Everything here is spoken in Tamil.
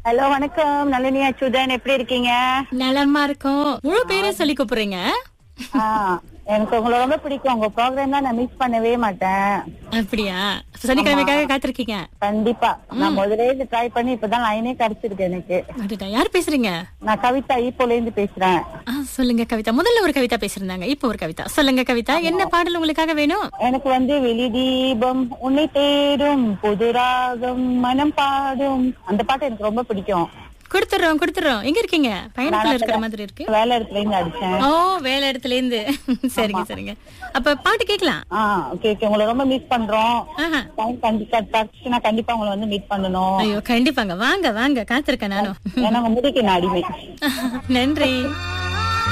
ஹலோ வணக்கம் நளினி அச்சுதன் எப்படி இருக்கீங்க நலமா இருக்கும் முழு பேரே சொல்லி கூப்பிடுறீங்க ஆ, எனக்கு உங்களை ரொம்ப பிடிக்கும் உங்க ப்ரோக்ராம் தான் நான் மிஸ் பண்ணவே மாட்டேன் அப்படியா சனிக்கிழமைக்காக காத்திருக்கீங்க கண்டிப்பா நான் முதலே இருந்து ட்ரை பண்ணி இப்பதான் லைனே கிடைச்சிருக்கு எனக்கு அடடா, யார் பேசுறீங்க நான் கவிதா ஈப்போல இருந்து பேசுறேன் ஆ, சொல்லுங்க கவிதா முதல்ல ஒரு கவிதா பேசிருந்தாங்க இப்போ ஒரு கவிதா சொல்லுங்க கவிதா என்ன பாடல் உங்களுக்காக வேணும் எனக்கு வந்து வெளி தீபம் உன்னை தேடும் புது ராகம் மனம் பாடும் அந்த பாட்டு எனக்கு ரொம்ப பிடிக்கும் கொடுத்துறோம் கொடுத்துறோம் எங்க இருக்கீங்க பயணத்துல இருக்கிற மாதிரி இருக்கு வேலை இடத்துல இருந்து அடிச்சேன் ஓ வேலை இடத்துல இருந்து சரிங்க சரிங்க அப்ப பாட்டு கேக்கலாம் ஆ ஓகே ஓகே உங்களை ரொம்ப மிஸ் பண்றோம் ஆஹா டைம் கண்டிப்பா கிடைச்சுன்னா கண்டிப்பா உங்களை வந்து மீட் பண்ணணும் ஐயோ கண்டிப்பாங்க வாங்க வாங்க காத்திருக்கேன் நானும் ஏன்னா உங்க முடிக்கு நான் அடிமை நன்றி